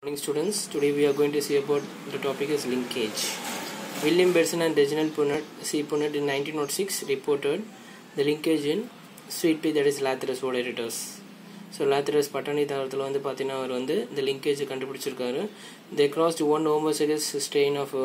Morning students, today we are going to see about the topic is linkage. William Benson and Reginald Punnett, C. Punnett in 1906 reported the linkage in sweet pea that is Lathyrus odoratus. So lathyrus பட்டாணி தாரத்தில் வந்து பார்த்தீங்கன்னா அவர் வந்து இந்த linkage கண்டுபிடிச்சிருக்காரு they crossed one homozygous strain of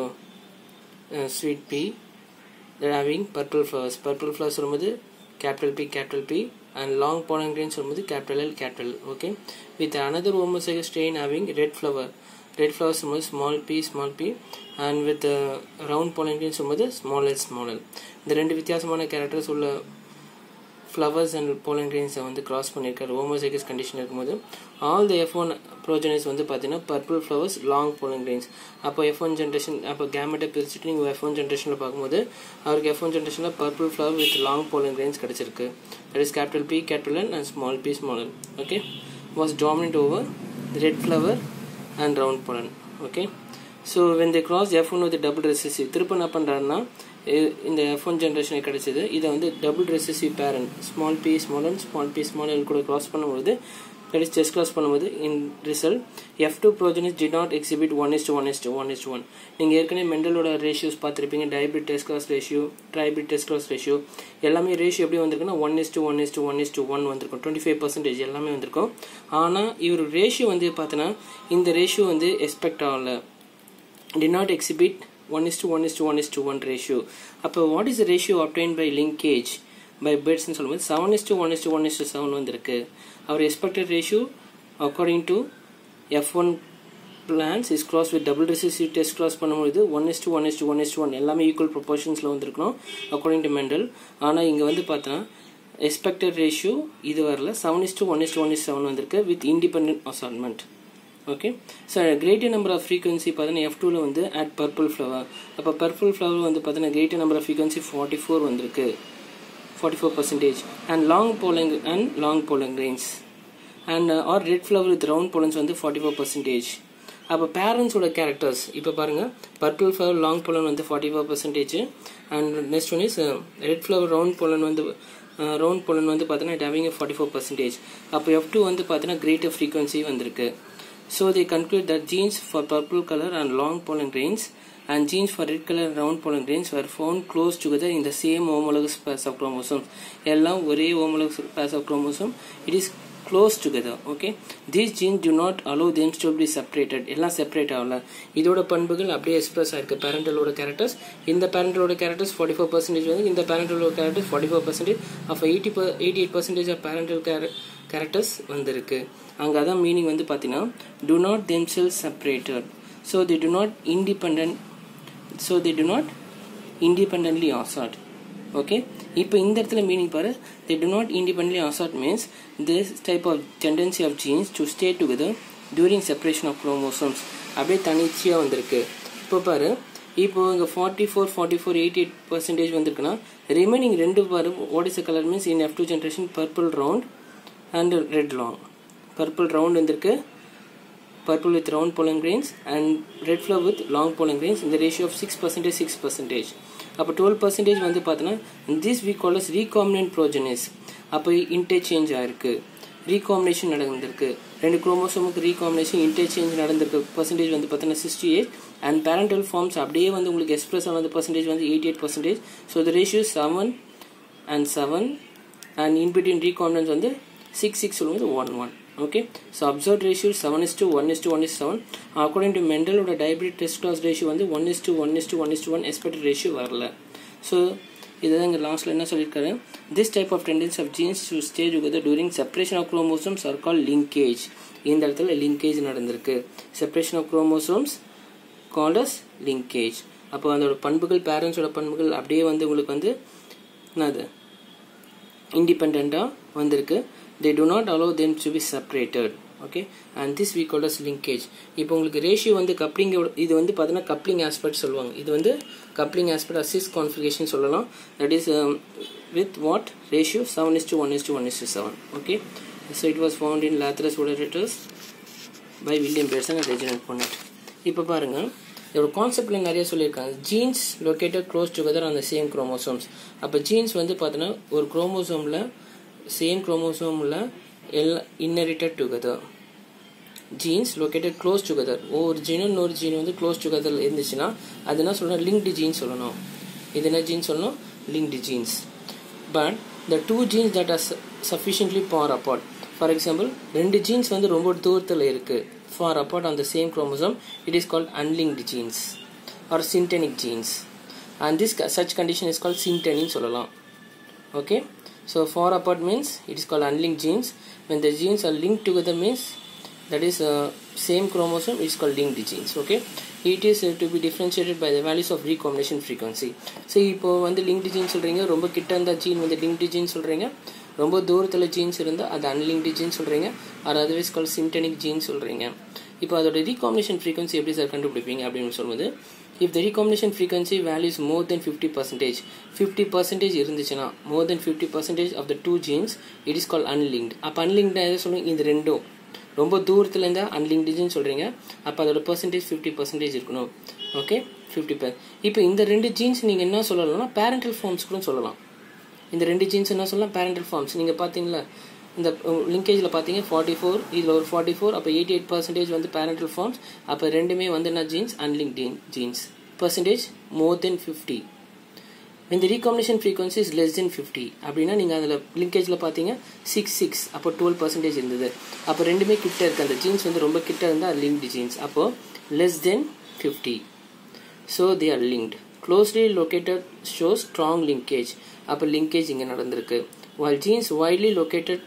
sweet pea that having purple flowers purple flowers சொல்லும்போது capital P capital P and long pollen grain சொல்லும்போது capital L capital okay with another homozygous strain having red flower red flowers சொல்லும்போது small B small P and with round pollen grain சொல்லும்போது small L small L இந்த ரெண்டு வித்தியாசமான characters உள்ள flowers and pollen கிரெயின்ஸை வந்து cross பண்ணியிருக்காரு homozygous condition இருக்கும்போது all the F one progenies வந்து பார்த்தீங்கன்னா purple flowers long pollen grains அப்போ எஃப் ஒன் ஜென்ரேஷன் அப்போ கேமெட்டை பிரிச்சுட்டு நீங்கள் எஃப் ஒன் ஜென்ரேஷனில் பார்க்கும்போது அவருக்கு எஃப் ஒன் ஜென்ரேஷனில் purple flower with long pollen grains கிடச்சிருக்கு that is capital P capital N and small B small L okay was dominant over red flower and round pollen okay so when the cross F one with double recessive திரும்ப என்ன பண்ணுறாருன்னா இந்த F one ஜென்ரேஷனுக்கு கிடைச்சது இதை வந்து double recessive parent small B small n small B small l கூட cross பண்ணும்போது கிடைச்சி செஸ் கிராஸ் பண்ணும்போது in result F two progenies did not exhibit one is one is one is one நீங்கள் ஏற்கனவே மெண்டலோட ரேஷியோஸ் பார்த்துருப்பீங்க dihybrid test cross ratio trihybrid test cross ratio எல்லாமே ரேஷியோ எப்படி வந்திருக்குன்னா one is to one is to one is to one வந்திருக்கும் twenty five percentage எல்லாமே வந்திருக்கும் ஆனால் இவர் ரேஷியோ வந்து பார்த்தோன்னா இந்த ரேஷியோ வந்து எக்ஸ்பெக்ட் ஆகலை did not exhibit one is to one is to one is to one ratio அப்போ what is the ratio obtained by linkage by பேர்ட்ஸ்னு சொல்லும்போது seven is to one is to one is to seven வந்திருக்கு அவர் expected ratio according to F one plants is cross with double recessive test cross பண்ணும்போது one is to one is to one is to one எல்லாமே equal ப்ரொபோர்ஷன்ஸில் வந்திருக்கணும் according to mental ஆனால் இங்கே வந்து பார்த்தோன்னா எக்ஸ்பெக்டட் ரேஷியோ இது வரல seven is to one is to one is seven வந்திருக்கு with independent assortment okay so greater number of frequency பார்த்தீங்கன்னா எஃப் டூவில் வந்து அட் பர்பிள் ஃப்ளவர் அப்போ பர்பிள் ஃப்ளவர் வந்து பார்த்தீங்கன்னா greater number of frequency forty four வந்திருக்கு forty four percentage and long pollen and long pollen grains and or red flower with round pollens வந்து forty four percentage அப்போ பேரண்ட்ஸோட characters இப்போ பாருங்கள் purple flower long pollen வந்து forty four percentage and next one is red flower round pollen வந்து round pollen வந்து பார்த்தீங்கன்னா டேவிங் ஃபார்ட்டி ஃபோர் பர்சன்டேஜ் அப்போ எஃப் டூ வந்து பார்த்தீங்கன்னா கிரேட்டர் ஃப்ரீக்வன்சி வந்திருக்கு So they conclude that genes for purple color and long pollen grains and genes for red color and round pollen grains were found close together in the same homologous pairs of chromosomes. எல்லாம் ஒரே homologous pairs of chromosome. It is close together. Okay. These genes do not allow them to be separated. எல்லாம் separate ஆகல இதோட பண்புகள் அப்படியே express ஆயிருக்கு பேரண்டலோட characters இந்த பேரண்டலோட கேரக்டர்ஸ் ஃபார்ட்டி ஃபோர் பர்சன்டேஜ் வந்து இந்த பேரண்டலோட characters forty four percentage of eighty eighty eight percentage of parental characters வந்திருக்கு அங்கே அதான் மீனிங் வந்து பார்த்தீங்கன்னா do not them sell separated so the do not independent so the do not independently assort okay இப்போ இந்த இடத்துல மீனிங் பாரு the do not independently assort means this type of tendency of genes to stay together during separation of chromosomes அப்படியே தனிச்சியாக வந்திருக்கு இப்போ பாரு இப்போ இங்கே forty four forty four eighty eight percentage வந்திருக்குன்னா ரிமைனிங் ரெண்டு பாரு what is colour means in F two generation purple round and red long purple round வந்திருக்கு purple with round pollen grains and red flower with long pollen grains இந்த ratio of six percentage six percentage அப்போ twelve percentage வந்து பார்த்தோன்னா this வீ call as recombinant progenies அப்போ interchange ஆயிருக்கு recombination நடந்திருக்கு ரெண்டு குரோமோசோமுக்கு ரீகாம்பினேஷன் இன்டர்சேஞ்ச் நடந்திருக்கு பர்சன்டேஜ் வந்து பார்த்தீங்கன்னா sixty eight and parental forms அப்படியே வந்து உங்களுக்கு எக்ஸ்பிரஸ் ஆனது பர்சன்டேஜ் வந்து eighty eight percentage so the ratio seven and seven and in between recombinants வந்து சிக்ஸ் சிக்ஸ் சொல்லும்போது one one okay so observed ratio 7 is to 1 is to 1 is 7 according to mendel ஓட diabetic test class ratio வந்து 1 is to 1 is to 1 is to 1 expected ratio வரல so இதுதான் இங்கே லாஸ்ட்ல என்ன சொல்லியிருக்காரு this type of tendency of genes to stay together during separation of chromosomes are called linkage இந்த இடத்துல linkage நடந்திருக்கு separation of chromosomes called as linkage அப்போ அதோட பண்புகள் பேரண்ட்ஸோட பண்புகள் அப்படியே வந்து உங்களுக்கு வந்து என்னது இண்டிபெண்ட்டாக வந்திருக்கு they do not allow them to be separated okay and this we call as linkage இப்போ உங்களுக்கு ரேஷியோ வந்து கப்ளிங் இது வந்து பார்த்தீங்கன்னா கப்ளிங் ஆஸ்பெக்ட் சொல்லுவாங்க இது வந்து கப்ளிங் ஆஸ்பெக்ட் அசிஸ் கான்ஃபிகேஷன் சொல்லலாம் that is with what ratio seven is to one is to one is to seven okay so it was found in Lathyrus odoratus by William Bateson and Reginald Punnett இப்போ பாருங்கள் இதோட கான்செப்டில் நிறைய சொல்லியிருக்காங்க genes located close together அந்த same chromosomes அப்போ genes வந்து பார்த்தீங்கன்னா ஒரு குரோமோசோமில் சேம் குரோமோசோமில் எல்லாம் inherited together genes located close together ஒவ்வொரு ஜீனும் இன்னொரு ஜீன் வந்து க்ளோஸ் டுகெதர் இருந்துச்சுன்னா அது என்ன சொல்லணும் லிங்க்டு ஜீன் சொல்லணும் இது என்ன ஜீன் சொல்லணும் linked genes but the two genes that are sufficiently far apart for example ரெண்டு ஜீன்ஸ் வந்து ரொம்ப தூரத்தில் இருக்குது far apart on the same chromosome it is called unlinked genes or syntenic genes and this such condition is called சின்டெனின்னு சொல்லலாம் okay so far apart means it is called unlinked genes when the genes are linked together means that is uh, same chromosome is called linked genes okay it is uh, to be differentiated by the values of recombination frequency so இப்போ வந்து linked gene சொல்றீங்க ரொம்ப கிட்ட இருந்த gene வந்து linked gene சொல்றீங்க ரொம்ப தூரத்தில் ஜீன்ஸ் இருந்தால் அது அன்லிங்க்டு ஜீன் சொல்கிறீங்க அது அதர்வைஸ் கால் சிம்டனிக் ஜீன் சொல்கிறீங்க இப்போ அதோட ரீகாம்பினேஷன் ஃப்ரீக்வன்சி எப்படி சார் கண்டுபிடிப்பீங்க அப்படின்னு சொல்லும்போது if the recombination frequency values more than fifty percentage fifty percentage இருந்துச்சுன்னா more than fifty percentage of the two genes it is call unlinked அப்போ அன்லிங்க்ட் எதை சொல்லுங்க இந்த ரெண்டும் ரொம்ப தூரத்தில் இருந்தால் அன்லிங்க்டுன்னு சொல்கிறீங்க அப்போ அதோட பர்சன்டேஜ் ஃபிஃப்டி பர்சன்டேஜ் இருக்கணும் ஓகே ஃபிஃப்டி பர் இப்போ இந்த ரெண்டு ஜீன்ஸ் நீங்கள் என்ன சொல்லலாம்னா பேரண்டல் ஃபார்ம்ஸ் கூட சொல்லலாம் இந்த ரெண்டு ஜீன்ஸ் என்ன சொல்லலாம் பேரண்டல் ஃபார்ம்ஸ் நீங்கள் பார்த்தீங்களா இந்த லிங்கேஜில் பார்த்தீங்க ஃபார்ட்டி ஃபோர் இதில் ஒரு ஃபார்ட்டி ஃபோர் அப்போ எயிட்டி எயிட் பர்சன்டேஜ் வந்து பேரண்டல் ஃபார்ம்ஸ் அப்போ ரெண்டுமே வந்து என்ன genes unlink genes percentage more than fifty இந்த recombination frequency is less than fifty அப்படின்னா நீங்கள் அதில் லிங்கேஜில் பார்த்தீங்க சிக்ஸ் சிக்ஸ் அப்போ டுவெல் பர்சன்டேஜ் இருந்தது அப்போ ரெண்டுமே கிட்ட இருக்குது அந்த ஜீன்ஸ் வந்து ரொம்ப கிட்ட இருந்தால் அது லிங்க்டு ஜீன்ஸ் அப்போது less than fifty so they are linked closely located shows strong linkage அப்போ லிங்கேஜ் இங்கே நடந்திருக்கு while genes widely located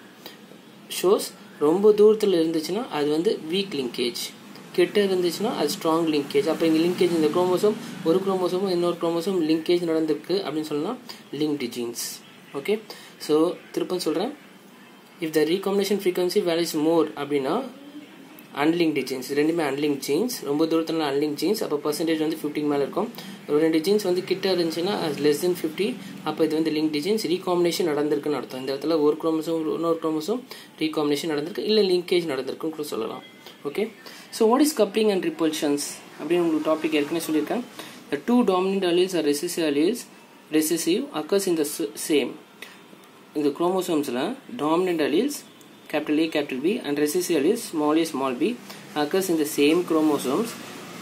shows ரொம்ப தூரத்தில் இருந்துச்சுன்னா அது வந்து வீக் லிங்கேஜ் கிட்ட இருந்துச்சுன்னா அது ஸ்ட்ராங் லிங்கேஜ் அப்போ இங்கே லிங்கேஜ் இந்த குரோமோசோம் ஒரு குரோமோசோமும் இன்னொரு குரோமோசோம் லிங்கேஜ் நடந்திருக்கு அப்படின்னு சொல்லலாம் லிங்க்டு ஜீன்ஸ் ஓகே ஸோ திருப்பம் சொல்கிறேன் if the recombination frequency values more அப்படின்னா அன்லிங்க்டு ஜீன்ஸ் ரெண்டுமே அன்லிங்க் ஜீன்ஸ் ரொம்ப தூரத்தில் அன்லிங்க் ஜீன்ஸ் அப்போ பர்சன்டேஜ் வந்து ஃபிஃப்டிக்கு மேலே இருக்கும் ஒரு ரெண்டு ஜீன்ஸ் வந்து கிட்ட இருந்துச்சுன்னா அது லெஸ் தென் ஃபிஃப்டி அப்போ இது வந்து லிங்க் ஜீன்ஸ் ரீகாம்பினேஷன் நடந்திருக்குன்னு அர்த்தம் இந்த இடத்துல ஒரு குரோமோசோம் இன்னொரு குரோமோசோம் ரீகாம்பினேஷன் நடந்திருக்கு இல்லை லிங்கேஜ் நடந்திருக்குன்னு கூட சொல்லலாம் okay so what is coupling and repulsions அப்படின்னு உங்களுக்கு டாபிக் ஏற்கனவே சொல்லியிருக்கேன் the two dominant alleles or recessive alleles recessive occurs in the same இந்த குரோமோசோம்ஸில் dominant alleles capital A, capital B, and recessive is small a, small b occurs in the same chromosomes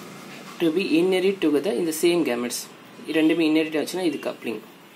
to be inherit together in the same gametes. ரெண்டுமே inherit ஆச்சுன்னா இது coupling.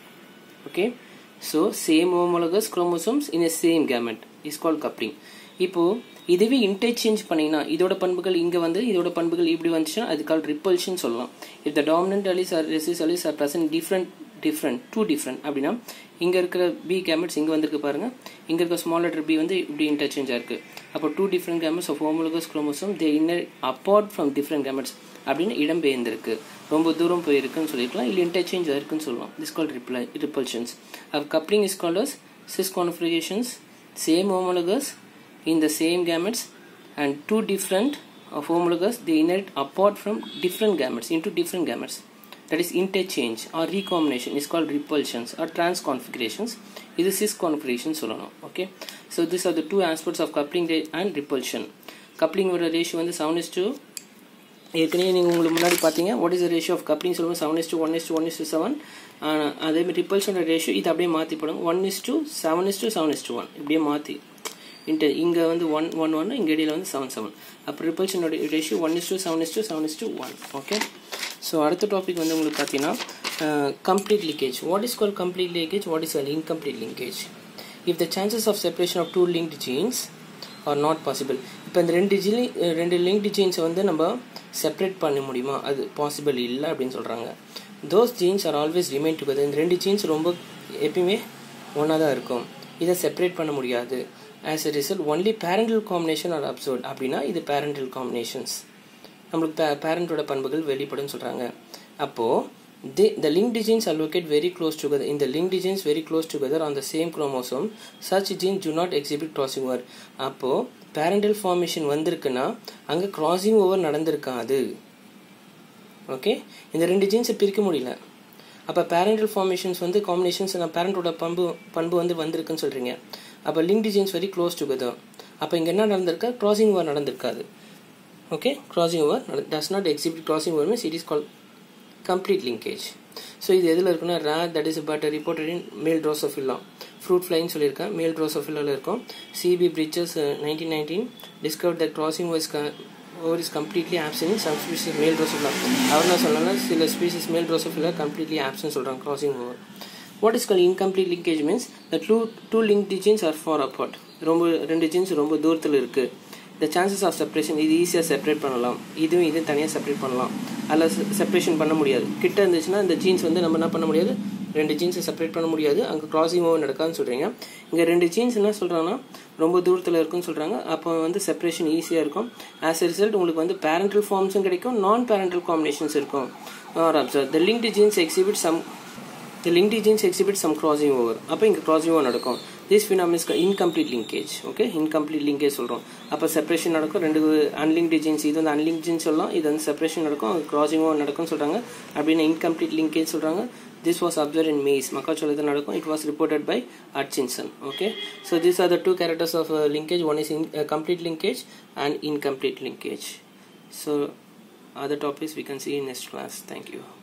Okay. So same homologous chromosomes in a same gamete is called coupling. இப்போ இதுவே interchange பண்ணிங்கன்னா இதோட பண்புகள் இங்கே வந்து இதோட பண்புகள் இப்படி வந்துச்சுன்னா அது கால் ரிப்பல்ஷன் சொல்லலாம் if the dominant alleles or recessive alleles are present different different two different அப்படின்னா இங்கே இருக்கிற பி கேமெட்ஸ் இங்கே வந்திருக்கு பாருங்க இங்கே இருக்க ஸ்மால் லெட்டர் பி வந்து இப்படி இன்டர்சேஞ்சாக இருக்குது அப்போ two different gametes of homologous chromosome they inner apart from different gametes அப்படின்னு இடம் பெயர்ந்திருக்கு ரொம்ப தூரம் போயிருக்குன்னு சொல்லியிருக்கலாம் இல்லை இன்டர்சேஞ்ச் இருக்குன்னு சொல்லலாம் திஸ் கால் ரிப்ளை ரிப்பல்ஷன்ஸ் அப்போ coupling is called as cis configurations same homologous in the same gametes and two different of homologous they inherit apart from different gametes into different gametes that is interchange or recombination is called repulsions or transconfigurations இது cis configuration சொல்லணும் okay so these are the two aspects of coupling and repulsion coupling ஓட ratio வந்து seven is to ஏற்கனவே நீங்கள் உங்களுக்கு முன்னாடி பார்த்தீங்க what is the ratio of coupling சொல்லுவோம் seven is to one is to one is to seven அதேமாதிரி ரிப்பல்ஷனோட ரேஷியோ இது அப்படியே மாற்றி போடும் one is to seven is to seven is to one இப்படியே மாற்றி இன்டர் இங்கே வந்து ஒன் ஒன் ஒன் இங்கே இடையில வந்து செவன் செவன் அப்போ ரிப்பல்ஷனோட ratio one is to seven is to seven is to one okay so அடுத்த டாபிக் வந்து உங்களுக்கு பார்த்தீங்கன்னா complete linkage what is call complete linkage what is அல் incomplete linkage if the chances of separation of two linked genes are not possible இப்போ இந்த ரெண்டு ஜீ ரெண்டு linked ஜீன்ஸை வந்து நம்ம செப்பரேட் பண்ண முடியுமா அது பாசிபிள் இல்லை அப்படின்னு சொல்கிறாங்க those genes are always remain together இந்த ரெண்டு ஜீன்ஸ் ரொம்ப எப்பயுமே ஒன்றா தான் இருக்கும் இதை செப்பரேட் பண்ண முடியாது as a result only parental combination are observed அப்படின்னா இது பேரண்டல் காம்பினேஷன்ஸ் நம்மளுக்கு பே பேரண்டோட பண்புகள் வெளிப்படும் சொல்கிறாங்க அப்போது the the link genes are located very close together in the linked genes very close together on the same chromosome such genes do not exhibit crossing over அப்போது parental formation வந்திருக்குன்னா அங்கே crossing over நடந்திருக்காது okay இந்த ரெண்டு ஜீன்ஸை பிரிக்க முடியல அப்போ parental formations வந்து காம்பினேஷன்ஸ் நான் பேரண்டோட பண்பு பண்பு வந்து வந்திருக்குன்னு சொல்கிறீங்க அப்போ linked genes very close together அப்போ இங்கே என்ன நடந்திருக்கா கிராசிங் ஓவர் நடந்திருக்காது okay crossing over does not exhibit crossing over means it is call complete linkage so இது எதில் இருக்குன்னா rare that is but reported in male Drosophila fruit ஃப்ளைன்னு சொல்லியிருக்கேன் மேல் ட்ரோசோஃபிலாவில் இருக்கும் C B Bridges nineteen nineteen discover the crossing voice over is completely absent in some species male Drosophila அவர் என்ன சொல்லலாம் சில species male Drosophila completely absent சொல்கிறாங்க crossing over what is call incomplete linkage means the two two link genes are far apart ரொம்ப ரெண்டு jeans ரொம்ப தூரத்தில் இருக்குது த சான்சஸ் ஆஃப் செப்பரேஷன் இது ஈஸியாக செப்பரேட் பண்ணலாம் இதுவும் இதுவும் தனியாக செப்பரேட் பண்ணலாம் அதில் செப்பரேஷன் பண்ண முடியாது கிட்ட இருந்துச்சுன்னா இந்த ஜீன்ஸ் வந்து நம்ம என்ன பண்ண முடியாது ரெண்டு ஜீன்ஸை செப்பரேட் பண்ண முடியாது அங்கே கிராசிங் ஓவர் நடக்காதுன்னு சொல்கிறீங்க இங்கே ரெண்டு ஜீன்ஸ் என்ன சொல்கிறாங்கன்னா ரொம்ப தூரத்தில் இருக்குன்னு சொல்கிறாங்க அப்போ வந்து செப்பரேஷன் ஈஸியாக இருக்கும் ஆஸ் எ ரிசல்ட் உங்களுக்கு வந்து பேரண்டல் ஃபார்ம்ஸும் கிடைக்கும் நான் பேரண்டல் காம்பினேஷன்ஸ் இருக்கும் or observe the linked genes exhibit some the linked genes exhibit some crossing over அப்போ இங்கே கிராசிங் ஓவர் நடக்கும் this phenomenon is incomplete linkage okay incomplete linkage சொல்கிறோம் அப்போ செப்பரேஷன் நடக்கும் ரெண்டு அன்லிங்க்டு ஜீன்ஸ் இது வந்து அன்லிங்க் ஜீன்ஸ் சொல்லலாம் இது வந்து செப்பரேஷன் நடக்கும் கிராசிங் ஓவர் நடக்கும்னு சொல்கிறாங்க அப்படின்னு இன்கம்ப்ளீட் லிங்கேஜ் சொல்கிறாங்க this was observed in maize மக்காச்சோளத்தில் நடக்கும் it was reported by Hutchinson okay so these are the two characters of uh, linkage one is in, uh, complete linkage and incomplete linkage so other topics we can see in next class thank you